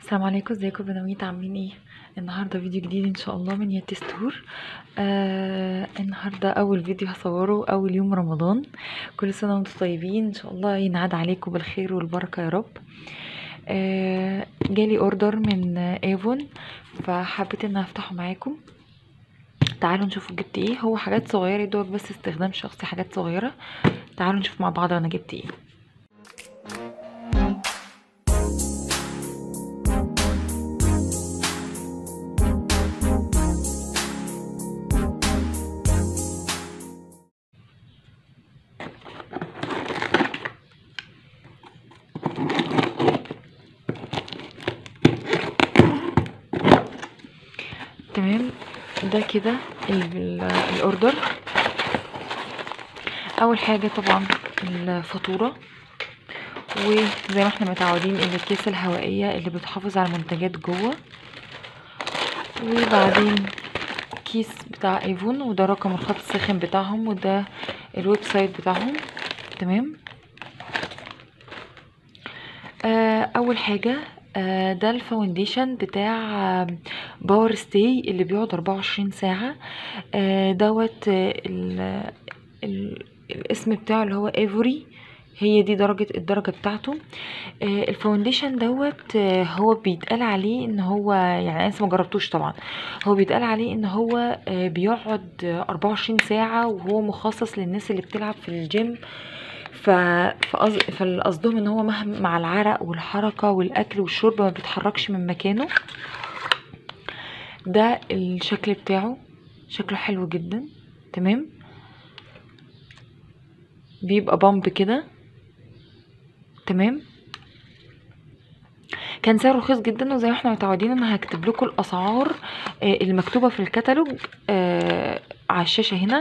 السلام عليكم ازيكم بنويت عاملين ايه النهارده فيديو جديد ان شاء الله من ياتي ستور آه النهارده اول فيديو هصوره اول يوم رمضان كل سنه وانتم طيبين ان شاء الله ينعاد عليكم بالخير والبركه يا رب آه جالي اوردر من ايفون فحبيت ان افتحه معاكم تعالوا نشوفوا جبت ايه هو حاجات صغيره دوك بس استخدام شخصي حاجات صغيره تعالوا نشوف مع بعض انا جبت ايه تمام ده كده الاوردر اول حاجه طبعا الفاتوره وزي ما احنا متعودين الاكياس الهوائيه اللي بتحافظ على المنتجات جوه وبعدين كيس بتاع ايفون وده رقم الخط الساخن بتاعهم وده الويب سايت بتاعهم تمام آه اول حاجه ده الفاونديشن بتاع باور ستي اللي بيقعد 24 ساعة دوت ال ال الاسم بتاعه اللي هو ايفوري هي دي درجة الدرجة بتاعته الفاونديشن دوت هو بيتقال عليه ان هو يعني انا لسه ما جربتوش طبعا هو بيتقال عليه ان هو بيقعد 24 ساعة وهو مخصص للناس اللي بتلعب في الجيم ف فقصدهم ان هو مهما مع العرق والحركه والاكل والشرب ما بيتحركش من مكانه ده الشكل بتاعه شكله حلو جدا تمام بيبقى بامب كده تمام كان سعره رخيص جدا وزي ما احنا متعودين انا هكتب لكم الاسعار المكتوبه في الكتالوج على الشاشه هنا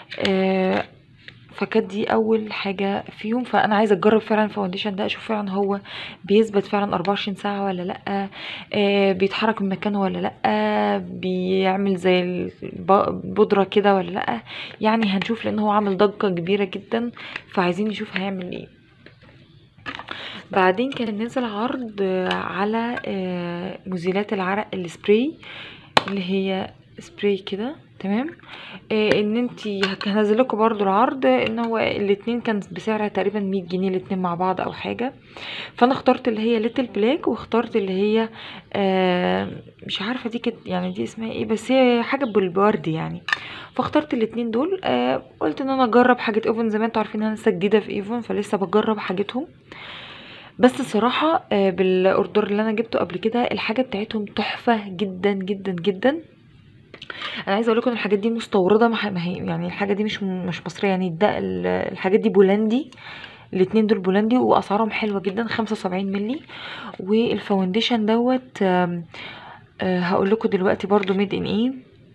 فكانت دي اول حاجه فيهم فانا عايزه اجرب فعلا الفاونديشن ده اشوف فعلا هو بيثبت فعلا 24 ساعه ولا لا آه بيتحرك من مكانه ولا لا بيعمل زي البودره كده ولا لا يعني هنشوف لان هو عامل ضجه كبيره جدا فعايزين نشوف هيعمل ايه بعدين كان نزل عرض على آه مزيلات العرق السبراي اللي هي سبراي كده تمام إيه ان انتي هنزل لكم برضو العرض ان هو الاتنين كان بسعر تقريبا 100 جنيه الاتنين مع بعض او حاجه فانا اخترت اللي هي ليتل بلاك واخترت اللي هي آه مش عارفه دي كده يعني دي اسمها ايه بس هي حاجه بالورد يعني فاخترت الاتنين دول آه قلت ان انا اجرب حاجه ايفون زي ما انتوا عارفين انا لسه جديده في ايفون فلسه بجرب حاجتهم بس الصراحه آه بالاوردر اللي انا جبته قبل كده الحاجه بتاعتهم تحفه جدا جدا جدا انا عايزه اقول لكم ان الحاجات دي مستورده ما هي يعني الحاجه دي مش مش مصريه يعني ده الحاجات دي بولندي الاتنين دول بولندي واسعارهم حلوه جدا 75 ملي والفاونديشن دوت هقول لكم دلوقتي برضو ميد ان ايه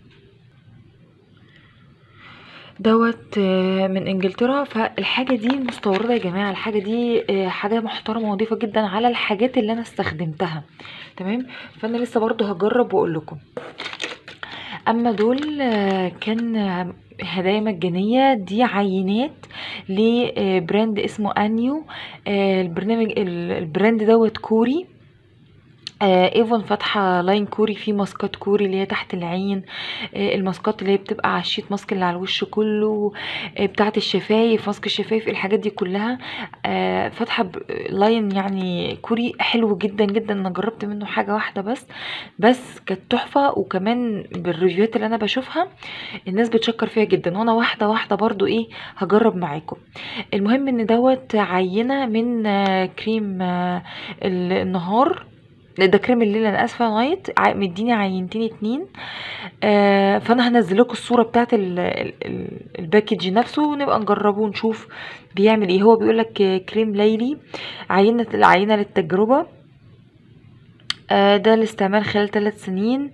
دوت من انجلترا فالحاجه دي مستورده يا جماعه الحاجه دي حاجه محترمه ونظيفه جدا على الحاجات اللي انا استخدمتها تمام فانا لسه برضو هجرب واقول لكم اما دول كان هدايا مجانية دي عينات لبراند اسمه انيو البرنامج البراند دوت كوري ايفون فاتحه لاين كوري فيه ماسكات كوري اللي هي تحت العين الماسكات اللي هي بتبقى على الشيت ماسك اللي على الوش كله بتاعه الشفايف ماسك الشفايف الحاجات دي كلها فاتحه لاين يعني كوري حلو جدا جدا انا جربت منه حاجه واحده بس بس كانت تحفه وكمان بالريفيوهات اللي انا بشوفها الناس بتشكر فيها جدا وانا واحده واحده برضو ايه هجرب معاكم المهم ان دوت عينه من كريم النهار ده كريم الليل انا اسفه نايت مديني عينتين اتنين آه فانا هنزل لكم الصوره بتاعت الباكج نفسه ونبقى نجربه ونشوف بيعمل ايه هو بيقول لك كريم ليلي عينه العينه للتجربه آه ده الاستعمال خلال ثلاث سنين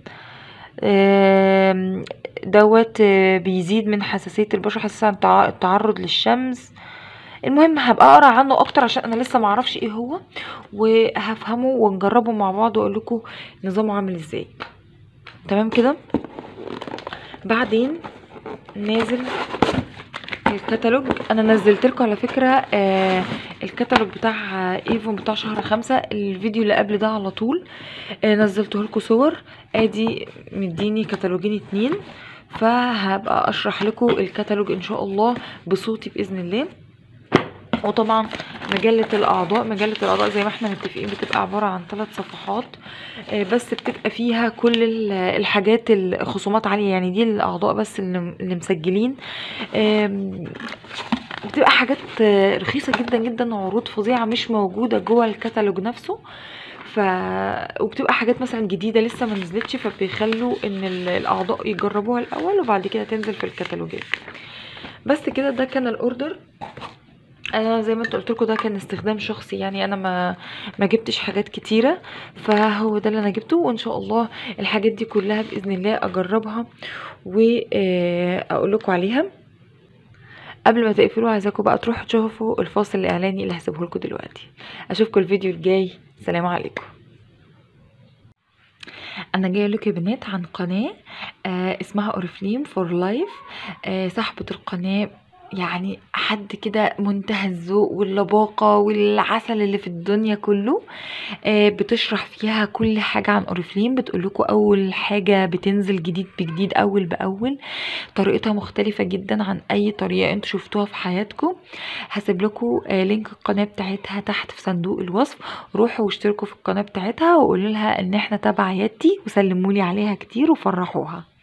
آه دوت بيزيد من حساسيه البشره حساسيه عن التعرض للشمس المهم هبقى اقرا عنه اكتر عشان انا لسه معرفش ايه هو وهفهمه ونجربه مع بعض واقول لكم نظامه عامل ازاي تمام كده بعدين نازل الكتالوج انا نزلت لكم على فكره آه الكتالوج بتاع ايفون بتاع شهر خمسة الفيديو اللي قبل ده على طول آه نزلته لكم صور ادي مديني كتالوجين اتنين فهبقى اشرح لكم الكتالوج ان شاء الله بصوتي باذن الله وطبعا مجلة الأعضاء مجلة الأعضاء زي ما احنا متفقين بتبقى عبارة عن ثلاث صفحات آه، بس بتبقى فيها كل ال- الحاجات الخصومات عالية يعني دي الأعضاء بس اللي اللي مسجلين آم، بتبقى حاجات آه، رخيصة جدا جدا وعروض فظيعة مش موجودة جوه الكتالوج نفسه ف وبتبقى حاجات مثلا جديدة لسه ما نزلتش فبيخلوا ان ال- الأعضاء يجربوها الأول وبعد كده تنزل في الكتالوجات بس كده ده كان الأوردر انا زي ما انت قلت لكم ده كان استخدام شخصي يعني انا ما ما جبتش حاجات كتيره فهو ده اللي انا جبته وان شاء الله الحاجات دي كلها باذن الله اجربها واقول لكم عليها قبل ما تقفلوا عايزاكم بقى تروحوا تشوفوا الفاصل الاعلاني اللي هسيبه لكم دلوقتي اشوفكم الفيديو الجاي سلام عليكم انا جايه لكم يا بنات عن قناه آه اسمها اوريفليم فور لايف آه صاحبه القناه يعني حد كده منتهى الذوق واللباقة والعسل اللي في الدنيا كله آه بتشرح فيها كل حاجة عن أوريفليم بتقولكوا أول حاجة بتنزل جديد بجديد أول بأول طريقتها مختلفة جدا عن أي طريقة انتوا شفتوها في حياتكم هسيب لكم آه لينك القناة بتاعتها تحت في صندوق الوصف روحوا واشتركوا في القناة بتاعتها وقولوا لها ان احنا تبع ياتي وسلموا لي عليها كتير وفرحوها